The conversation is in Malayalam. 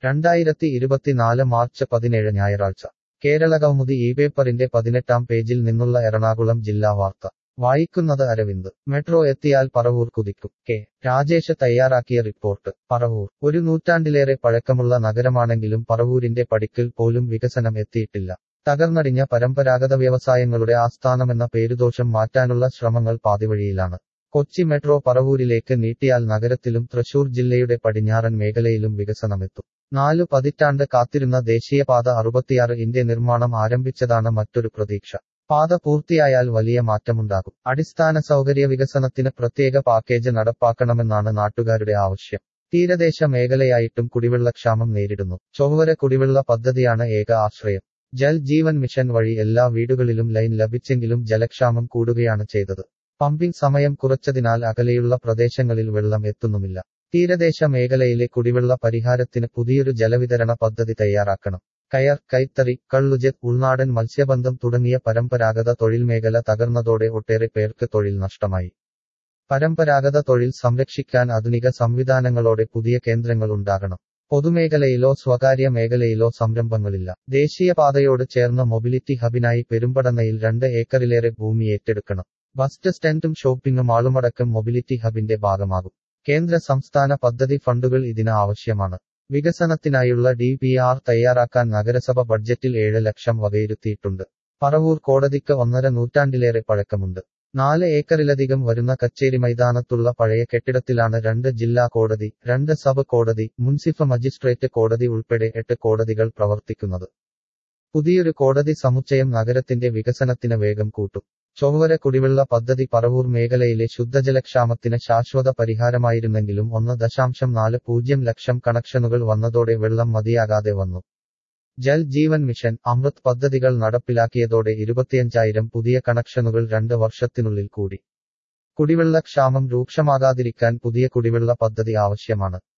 രണ്ടായിരത്തി ഇരുപത്തിനാല് മാർച്ച് പതിനേഴ് ഞായറാഴ്ച കേരളകൗമുദി ഈ പേപ്പറിന്റെ പതിനെട്ടാം പേജിൽ നിന്നുള്ള എറണാകുളം ജില്ലാ വാർത്ത വായിക്കുന്നത് അരവിന്ദ് മെട്രോ എത്തിയാൽ പറവൂർ കുതിക്കും കെ രാജേഷ് തയ്യാറാക്കിയ റിപ്പോർട്ട് പറവൂർ ഒരു നൂറ്റാണ്ടിലേറെ പഴക്കമുള്ള നഗരമാണെങ്കിലും പറവൂരിന്റെ പടിക്കൽ പോലും വികസനം എത്തിയിട്ടില്ല തകർന്നടിഞ്ഞ പരമ്പരാഗത വ്യവസായങ്ങളുടെ ആസ്ഥാനമെന്ന പേരുദോഷം മാറ്റാനുള്ള ശ്രമങ്ങൾ പാതിവഴിയിലാണ് കൊച്ചി മെട്രോ പറവൂരിലേക്ക് നീട്ടിയാൽ നഗരത്തിലും തൃശൂർ ജില്ലയുടെ പടിഞ്ഞാറൻ മേഖലയിലും വികസനമെത്തും നാലു പതിറ്റാണ്ട് കാത്തിരുന്ന ദേശീയപാത അറുപത്തിയാറ് ഇന്റെ നിർമ്മാണം ആരംഭിച്ചതാണ് മറ്റൊരു പ്രതീക്ഷ പാത പൂർത്തിയായാൽ വലിയ മാറ്റമുണ്ടാകും അടിസ്ഥാന സൗകര്യ വികസനത്തിന് പ്രത്യേക പാക്കേജ് നടപ്പാക്കണമെന്നാണ് നാട്ടുകാരുടെ ആവശ്യം തീരദേശ മേഖലയായിട്ടും കുടിവെള്ളക്ഷാമം നേരിടുന്നു ചൊവ്വര കുടിവെള്ള പദ്ധതിയാണ് ഏക ആശ്രയം ജൽ ജീവൻ മിഷൻ വഴി എല്ലാ വീടുകളിലും ലൈൻ ലഭിച്ചെങ്കിലും ജലക്ഷാമം കൂടുകയാണ് ചെയ്തത് പമ്പിംഗ് സമയം കുറച്ചതിനാൽ അകലെയുള്ള പ്രദേശങ്ങളിൽ വെള്ളം എത്തുന്നുമില്ല തീരദേശ മേഖലയിലെ കുടിവെള്ള പരിഹാരത്തിന് പുതിയൊരു ജലവിതരണ പദ്ധതി തയ്യാറാക്കണം കയർ കൈത്തറി കള്ളുജെത്ത് ഉൾനാടൻ മത്സ്യബന്ധം തുടങ്ങിയ പരമ്പരാഗത തൊഴിൽ മേഖല തകർന്നതോടെ ഒട്ടേറെ പേർക്ക് തൊഴിൽ നഷ്ടമായി പരമ്പരാഗത തൊഴിൽ സംരക്ഷിക്കാൻ ആധുനിക സംവിധാനങ്ങളോടെ പുതിയ കേന്ദ്രങ്ങൾ ഉണ്ടാകണം പൊതുമേഖലയിലോ സ്വകാര്യ മേഖലയിലോ സംരംഭങ്ങളില്ല ദേശീയപാതയോട് ചേർന്ന മൊബിലിറ്റി ഹബിനായി പെരുമ്പടന്നയിൽ രണ്ട് ഏക്കറിലേറെ ഭൂമി ഏറ്റെടുക്കണം ബസ് സ്റ്റാൻഡും ഷോപ്പിംഗും ആളുമടക്കം മൊബിലിറ്റി ഹബിന്റെ ഭാഗമാകും കേന്ദ്ര സംസ്ഥാന പദ്ധതി ഫണ്ടുകൾ ഇതിന് ആവശ്യമാണ് വികസനത്തിനായുള്ള ഡി പി ആർ തയ്യാറാക്കാൻ നഗരസഭ ബഡ്ജറ്റിൽ ഏഴ് ലക്ഷം വകയിരുത്തിയിട്ടുണ്ട് പറവൂർ കോടതിക്ക് ഒന്നര നൂറ്റാണ്ടിലേറെ പഴക്കമുണ്ട് നാല് ഏക്കറിലധികം വരുന്ന കച്ചേരി മൈതാനത്തുള്ള പഴയ കെട്ടിടത്തിലാണ് രണ്ട് ജില്ലാ കോടതി രണ്ട് സബ് കോടതി മുൻസിഫ് മജിസ്ട്രേറ്റ് കോടതി ഉൾപ്പെടെ എട്ട് കോടതികൾ പ്രവർത്തിക്കുന്നത് പുതിയൊരു കോടതി സമുച്ചയം നഗരത്തിന്റെ വികസനത്തിന് വേഗം കൂട്ടും ചൊവ്വര കുടിവെള്ള പദ്ധതി പറവൂർ മേഖലയിലെ ശുദ്ധജലക്ഷാമത്തിന് ശാശ്വത പരിഹാരമായിരുന്നെങ്കിലും ഒന്ന് ദശാംശം നാല് പൂജ്യം ലക്ഷം കണക്ഷനുകൾ വന്നതോടെ വെള്ളം മതിയാകാതെ വന്നു ജൽ ജീവൻ മിഷൻ അമൃത് പദ്ധതികൾ നടപ്പിലാക്കിയതോടെ ഇരുപത്തിയഞ്ചായിരം പുതിയ കണക്ഷനുകൾ രണ്ട് വർഷത്തിനുള്ളിൽ കൂടി കുടിവെള്ളക്ഷാമം രൂക്ഷമാകാതിരിക്കാൻ പുതിയ കുടിവെള്ള പദ്ധതി ആവശ്യമാണ്